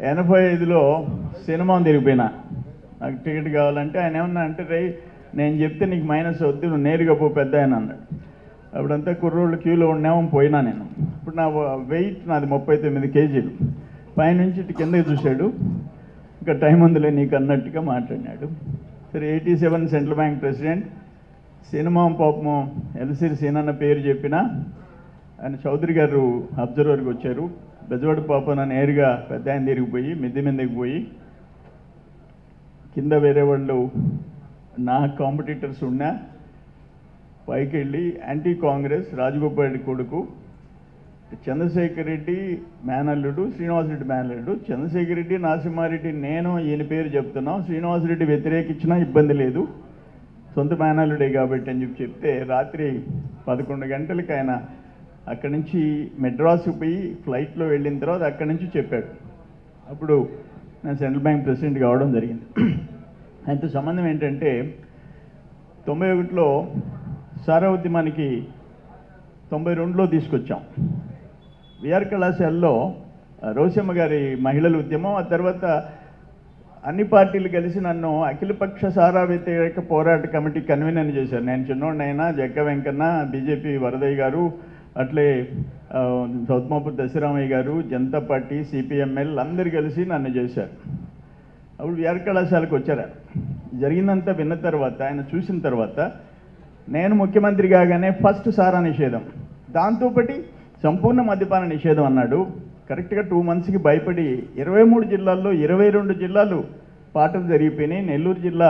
ఎనభై ఐదులో సినిమా తిరిగిపోయినా నాకు టికెట్ కావాలంటే ఆయన ఏమన్నా అంటే రే నేను చెప్తే నీకు మైనస్ వద్దు నువ్వు నేరుగా పో పెద్ద ఆయన అన్నాడు అప్పుడంతా కుర్రోళ్ళు క్యూలో ఉన్నామో పోయినా నేను ఇప్పుడు నా వెయిట్ నాది ముప్పై తొమ్మిది కేజీలు పైనుంచి ఇటు కిందకి చూశాడు ఇంకా టైం ఉందిలే నీకు అన్నట్టుగా మాట్లాడినాడు సరే eighty seven central bank president cinema పాపము ఎల్సిరి సీనన్న పేరు చెప్పిన ఆయన చౌదరి గారు అబ్జర్వర్కి వచ్చారు బెజవాడ పాపన నేరుగా పెద్ద ఆయన తిరిగిపోయి మిద్దె మీదకి పోయి కింద వేరే వాళ్ళు నా కాంపిటీటర్స్ ఉన్నా పైకి వెళ్ళి యాంటీ కాంగ్రెస్ రాజగోపాల్ రెడ్డి కొడుకు చంద్రశేఖర్ రెడ్డి మేనల్లుడు శ్రీనివాసరెడ్డి మేనల్లుడు చంద్రశేఖర్ రెడ్డి నరసింహారెడ్డి నేను ఈయన పేరు చెప్తున్నాం శ్రీనివాసరెడ్డి వ్యతిరేకించినా ఇబ్బంది లేదు సొంత మేనల్లుడే కాబట్టి అని చెప్పి చెప్తే రాత్రి పదకొండు గంటలకి ఆయన అక్కడి నుంచి మెడ్రాస్కి పోయి ఫ్లైట్లో వెళ్ళిన తర్వాత అక్కడి నుంచి చెప్పాడు అప్పుడు నేను సెంట్రల్ బ్యాంక్ ప్రెసిడెంట్ కావడం జరిగింది ఆయనతో సంబంధం ఏంటంటే తొంభై ఒకటిలో సారా ఉద్యమానికి తొంభై రెండులో తీసుకొచ్చాం విఆర్ కళాశాలలో ఆ, రోసమ్మ గారి మహిళల ఉద్యమం ఆ తర్వాత అన్ని పార్టీలు కలిసి నన్ను అఖిలపక్ష సారా వ్యతిరేక పోరాట కమిటీ కన్వీనర్ చేశారు నేను చిన్నోడినైనా జగ్గ వెంకన్న బీజేపీ వరదయ్య గారు అట్లే ఆ, సౌత్మాపూర్ దశరామయ్య గారు జనతా పార్టీ సిపిఎంఎల్ అందరు కలిసి నన్ను చేశారు అప్పుడు విఆర్ కళాశాలకు వచ్చారు ఆయన. జరిగిందంతా విన్న తర్వాత ఆయన చూసిన తర్వాత నేను ముఖ్యమంత్రి కాగానే ఫస్ట్ సారా నిషేధం దాంతోపాటి సంపూర్ణ మద్యపాన నిషేధం అన్నాడు కరెక్ట్గా టూ మంత్స్కి భయపడి ఇరవై మూడు జిల్లాల్లో ఇరవై రెండు జిల్లాలు పాటలు జరిగిపోయినాయి నెల్లూరు జిల్లా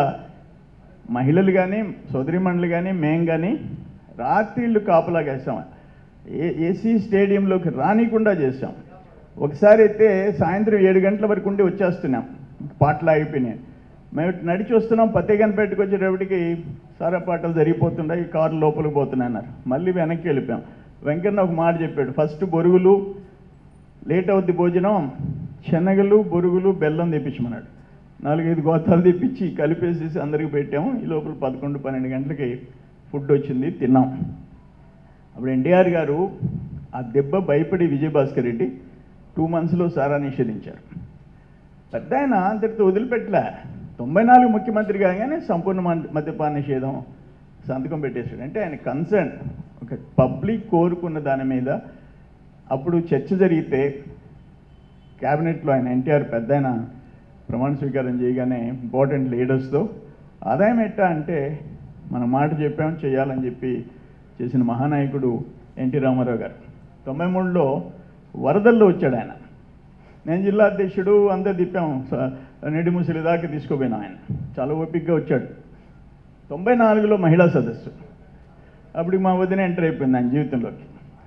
మహిళలు కానీ సోదరిమణులు కానీ మేం కానీ రాత్రిళ్ళు కాపలా వేసాం ఏ ఏసీ స్టేడియంలోకి రానికుండా చేసాం ఒకసారి అయితే సాయంత్రం ఏడు గంటల వరకు ఉండి వచ్చేస్తున్నాం పాటలు ఆగిపోయినాయి మేము నడిచి వస్తున్నాం పత్తేగనపేటకు వచ్చేటప్పటికి సారా పాటలు జరిగిపోతున్నాయి కారు లోపలికి పోతున్నాయి అన్నారు మళ్ళీ వెనక్కి వెళ్ళిపోయాం వెంకన్న ఒక మాట చెప్పాడు ఫస్ట్ బొరుగులు లేట్ అవుద్ది భోజనం శనగలు బొరుగులు బెల్లం తెప్పించమన్నాడు నాలుగైదు గోతాలు తెప్పించి కలిపేసేసి అందరికి పెట్టాము ఈ లోపల పదకొండు పన్నెండు గంటలకి ఫుడ్ వచ్చింది తిన్నాం అప్పుడు ఎన్టీఆర్ గారు ఆ దెబ్బ భయపడి విజయభాస్కర్ రెడ్డి టూ మంత్స్లో సారా నిషేధించారు పెద్ద ఆయన అంతటితో వదిలిపెట్టలే తొంభై నాలుగు ముఖ్యమంత్రి కాగానే సంపూర్ణ మన్- మద్యపాన నిషేధం సంతకం పెట్టేశాడు అంటే ఆయన కన్సర్న్ ఒక పబ్లిక్ కోరుకున్న దాని మీద అప్పుడు చర్చ జరిగితే క్యాబినెట్లో ఆయన ఎన్టీఆర్ పెద్ద ఆయన ప్రమాణ స్వీకారం చేయగానే ఇంపార్టెంట్ లీడర్స్తో ఆదాయం ఎట్టా అంటే మన మాట చెప్పాం చేయాలని చెప్పి చేసిన మహానాయకుడు ఎన్టీ రామారావు గారు తొంభై మూడులో వరదల్లో వచ్చాడు ఆయన నేను జిల్లా అధ్యక్షుడు అంతా తిప్పాం స- నిండి ముసలి దాకా తీసుకుపోయినా ఆయన చాలా ఓపిక్గా వచ్చాడు తొంభై నాలుగులో మహిళా సదస్సు అప్పుడు మా వదిన ఎంటర్ అయిపోయింది ఆయన జీవితంలోకి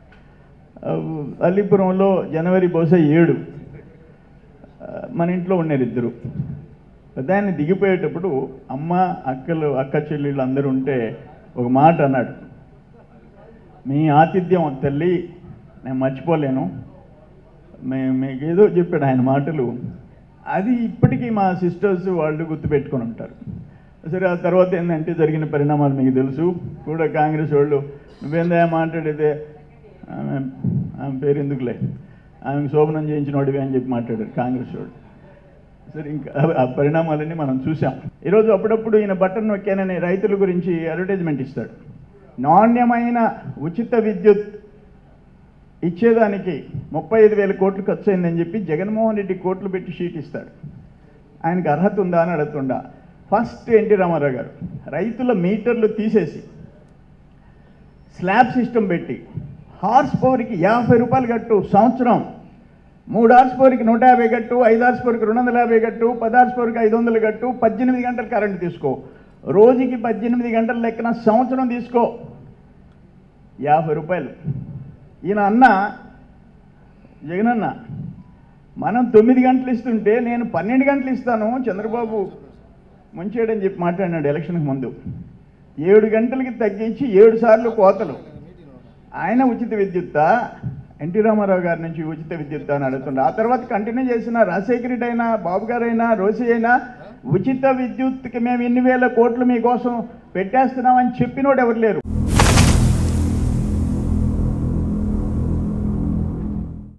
ఆ, అల్లిపురంలో జనవరి బహుశా ఏడు ఆ, మన ఇంట్లో ఉన్నారు ఇద్దరు పెద్ద ఆయన దిగిపోయేటప్పుడు అమ్మ అక్కలు అక్క చెల్లెళ్ళు అందరూ ఉంటే ఒక మాట అన్నాడు మీ ఆతిథ్యం తల్లి నేను మర్చిపోలేను మే మీకు ఏదో చెప్పాడు ఆయన మాటలు అది ఇప్పటికీ మా సిస్టర్స్ వాళ్ళు గుర్తుపెట్టుకొని ఉంటారు సరే ఆ తర్వాత ఏంటంటే జరిగిన పరిణామాలు మీకు తెలుసు కూడా కాంగ్రెస్ వాళ్ళు నువ్వేందా మాట్లాడితే ఆమె ఆమె పేరు ఎందుకులే ఆమెకు శోభనం చేయించిన వాడివి అని చెప్పి మాట్లాడారు కాంగ్రెస్ వాళ్ళు సరే ఇంకా ఆ- ఆ పరిణామాలన్నీ మనం చూసాం ఈరోజు అప్పుడప్పుడు ఈయన బటన్ నొక్కానని రైతుల గురించి అడ్వర్టైజ్మెంట్ ఇస్తాడు నాణ్యమైన ఉచిత విద్యుత్ ఇచ్చేదానికి ముప్పై ఐదు వేల కోట్లు ఖర్చు అయిందని చెప్పి జగన్మోహన్ రెడ్డి కోట్లు పెట్టి షీట్ ఇస్తాడు ఆయనకు అర్హత ఉందా అని అడుగుతుండా ఫస్ట్ ఎన్టీ రామారావు గారు రైతుల మీటర్లు తీసేసి స్లాబ్ సిస్టమ్ పెట్టి హార్స్ పవర్కి యాభై రూపాయలు కట్టు సంవత్సరం మూడు హార్స్ పవర్కి నూట యాభై కట్టు ఐదు హార్స్ పవర్కి రెండు వందల యాభై కట్టు పది హార్స్ పవర్కి ఐదు వందలు కట్టు పద్దెనిమిది గంటలు కరెంట్ తీసుకో రోజుకి పద్దెనిమిది గంటల లెక్కన సంవత్సరం తీసుకో యాభై రూపాయలు ఈయన అన్న జగనన్న మనం తొమ్మిది గంటలు ఇస్తుంటే నేను పన్నెండు గంటలు ఇస్తాను చంద్రబాబు ముంచేయడని చెప్పి మాట్లాడినాడు ఎలక్షన్కి ముందు ఏడు గంటలకి తగ్గించి ఏడు సార్లు కోతలు ఆయన ఉచిత విద్యుత్తా ఎన్టీ రామారావు గారి నుంచి ఉచిత విద్యుత్ అని అడుగుతుండే ఆ తర్వాత కంటిన్యూ చేసిన రాజశేఖర రెడ్డి అయినా బాబు గారైనా రోసి అయినా ఉచిత విద్యుత్కి మేము ఇన్ని వేల కోట్లు మీకోసం పెట్టేస్తున్నామని చెప్పినోడు ఎవరు లేరు